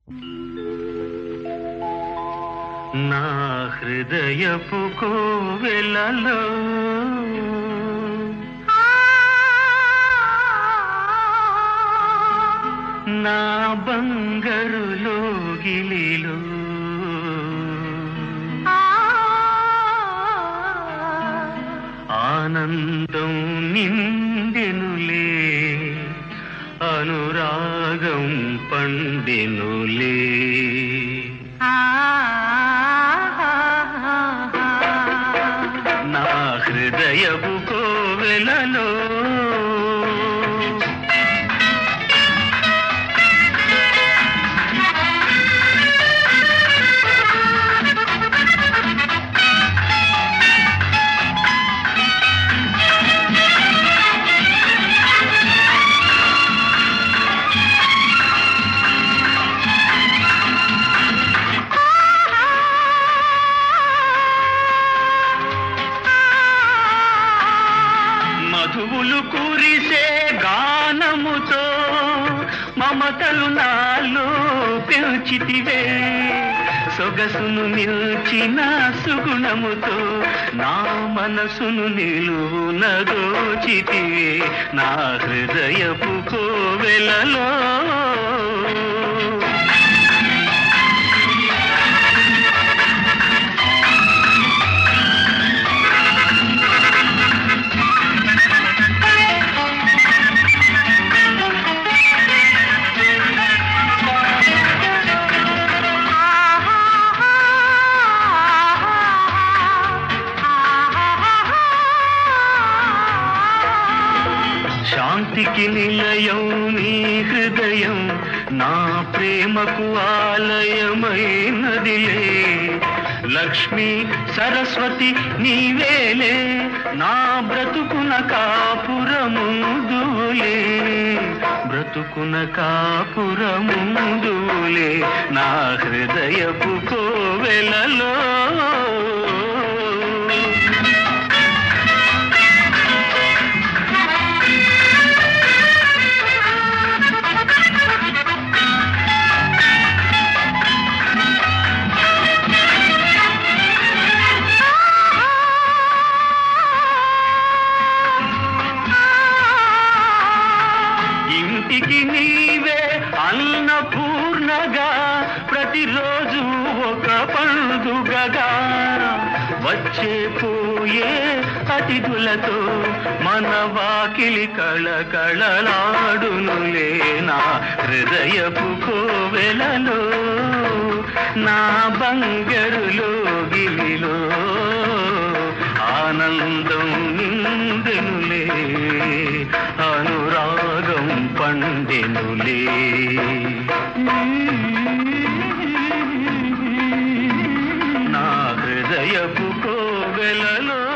నా హృదయపు కోవెలలో నా బంగారు లోగిలిలో ఆనందం నిండెనులే అనురాగం పండెనులే నా హృదయపు కోవెలలో మధువులు కురిసే గానముతో మమతలు నాలో పెంచితివే సొగసును నిల్చిన సుగుణముతో నా మనసును నిలువున దోచితివే నా హృదయపు కోవెలలో శాంతికి నిలయం నీ హృదయం నా ప్రేమకు ఆలయమైనదిలే లక్ష్మి సరస్వతి నీవేలే నా బ్రతుకున కాపురముందులే బ్రతుకున కాపురముందులే నా హృదయపు కోవెలలో ఇంటికి నీవే అన్నపూర్ణగా ప్రతిరోజు ఒక పండుగగా వచ్చే పోయే అతిథులతో మన వాకిలి కళకళలాడునులే నా హృదయపు కోవెలలో నా బంగరులో గిలిలో ఆనందం నిందెనులే అనురాగం పండెనులే నా హృదయపు కోవెలలో